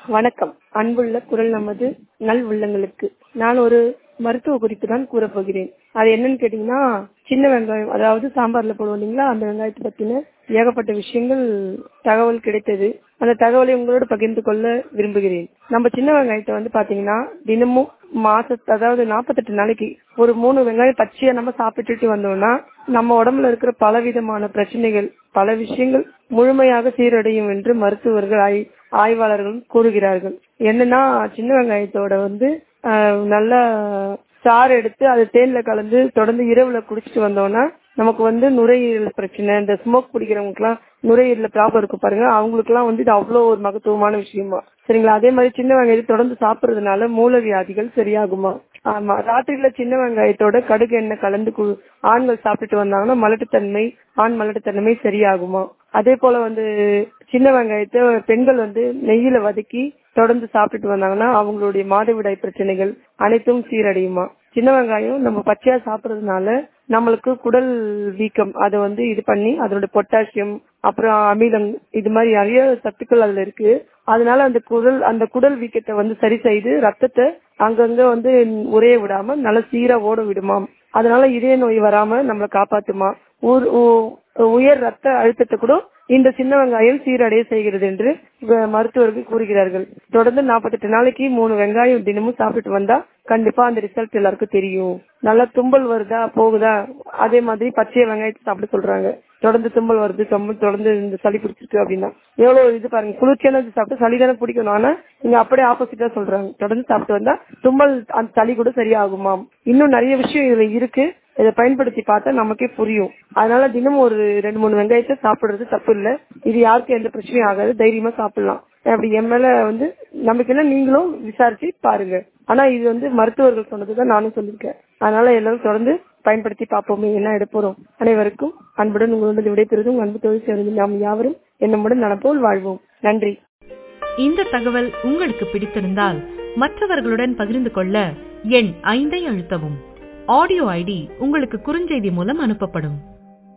வணக்கம் அன்புள்ள குரல் நமது நல் உள்ளங்களுக்கு நான் ஒரு மருத்துவ குறிப்பு தான் கூறப் போகிறேன் அது என்னன்னு கேட்டீங்கன்னா சின்ன வெங்காயம் அதாவது சாம்பார்ல போடுவோம் இல்லைங்களா அந்த வெங்காயத்தை பத்தின ஏகப்பட்ட விஷயங்கள் தகவல் கிடைத்தது அந்த தகவலை உங்களோடு பகிர்ந்து கொள்ள விரும்புகிறேன் நம்ம சின்ன வெங்காயத்தை வந்து பாத்தீங்கன்னா தினமும் மாச அதாவது நாற்பத்தெட்டு நாளைக்கு ஒரு மூணு வெங்காயம் பச்சையா நம்ம சாப்பிட்டுட்டு வந்தோம்னா நம்ம உடம்புல இருக்கிற பலவிதமான பிரச்சனைகள் பல விஷயங்கள் முழுமையாக சீரடையும் என்று மருத்துவர்கள் ஆய் ஆய்வாளர்களும் கூறுகிறார்கள் என்னன்னா சின்ன வெங்காயத்தோட வந்து ஆஹ், நல்லா சாறு எடுத்து அது தேன்ல கலந்து தொடர்ந்து இரவுல குடிச்சிட்டு வந்தோம்னா நமக்கு வந்து நுரையீரல் பிரச்சனை இந்த ஸ்மோக் பிடிக்கிறவங்களுக்குலாம் நுரையீரல ப்ராப்ளம் இருக்கு பாருங்க அவங்களுக்குலாம் வந்து இது அவ்வளோ ஒரு மகத்துவமான விஷயமா சரிங்களா அதே மாதிரி சின்ன வெங்காயத்தை தொடர்ந்து சாப்பிடுறதுனால மூல வியாதிகள் சரியாகுமா ஆமா ராத்திரியில சின்ன வெங்காயத்தோட கடுகு எண்ணெய் கலந்து கு- ஆண்கள் சாப்பிட்டுட்டு வந்தாங்கன்னா மலட்டுத்தன்மை ஆண் மலட்டுத்தன்மை சரியாகுமா அதே போல வந்து சின்ன வெங்காயத்தை பெண்கள் வந்து நெய்யில வதக்கி தொடர்ந்து சாப்பிட்டுட்டு வந்தாங்கன்னா அவங்களுடைய மாதவிடாய் பிரச்சனைகள் அனைத்தும் சீரடையுமா சின்ன வெங்காயம் நம்ம பச்சையா சாப்பிடுறதுனால நம்மளுக்கு குடல் வீக்கம் அதை வந்து இது பண்ணி அதோட பொட்டாசியம் அப்புறம் அமிலம் இது மாதிரி நிறைய சத்துக்கள் அதுல இருக்கு அதனால அந்த குடல் அந்த குடல் வீக்கத்தை வந்து சரி செய்து ரத்தத்தை அங்கங்க வந்து உரைய விடாம நல்ல சீரா ஓட விடுமாம் அதனால இதய நோய் வராம நம்மளை காப்பாத்துமா ஊர்- உ- உயர் ரத்த அழுத்தத்தை கூட இந்த சின்ன வெங்காயம் சீரடைய செய்கிறது என்று வ- மருத்துவர்கள் கூறுகிறார்கள் தொடர்ந்து 48 நாளைக்கு மூணு வெங்காயம் தினமும் சாப்பிட்டு வந்தா கண்டிப்பா அந்த ரிசல்ட் எல்லாருக்கும் தெரியும் நல்லா தும்பல் வருதா போகுதா அதே மாதிரி பச்சை வெங்காயத்தை சாப்பிட சொல்றாங்க தொடர்ந்து தும்பல் வருது தும்பல் தொடர்ந்து இந்த சளி பிடிச்சிருக்கு அப்படின்னா எவ்வளவு இது பாருங்க குளிர்ச்சியானது சாப்பிட்டு சளி தானே பிடிக்கணும் ஆனா இங்க அப்படியே ஆப்போசிட்டா சொல்றாங்க தொடர்ந்து சாப்பிட்டு வந்தா தும்பல் அந்த சளி கூட சரியாகுமாம் இன்னும் நிறைய விஷயம் இதுல இருக்கு இதை பயன்படுத்தி பார்த்தா நமக்கே புரியும் அதனால தினமும் ஒரு ரெண்டு மூணு வெங்காயத்தை சாப்பிடுறது தப்பு இல்ல இது யாருக்கும் எந்த பிரச்சனையும் ஆகாது தைரியமா சாப்பிடலாம் அப்படி என் மேல வந்து நம்பிக்கையில நீங்களும் விசாரிச்சு பாருங்க ஆனா இது வந்து மருத்துவர்கள் சொன்னதுதான் நானும் சொல்லியிருக்கேன் அதனால எல்லாரும் தொடர்ந்து பயன்படுத்தி பார்ப்போமே என்ன எடுப்போம் அனைவருக்கும் அன்புடன் உங்களுடன் விடைபெறுவது உங்கள் அன்பு தொழில் சேர்ந்து நாம் யாவரும் என்னமுடன் நலப்போல் வாழ்வோம் நன்றி இந்த தகவல் உங்களுக்கு பிடித்திருந்தால் மற்றவர்களுடன் பகிர்ந்து கொள்ள எண் ஐந்தை அழுத்தவும் ஆடியோ ஐடி உங்களுக்கு குறுஞ்செய்தி மூலம் அனுப்பப்படும்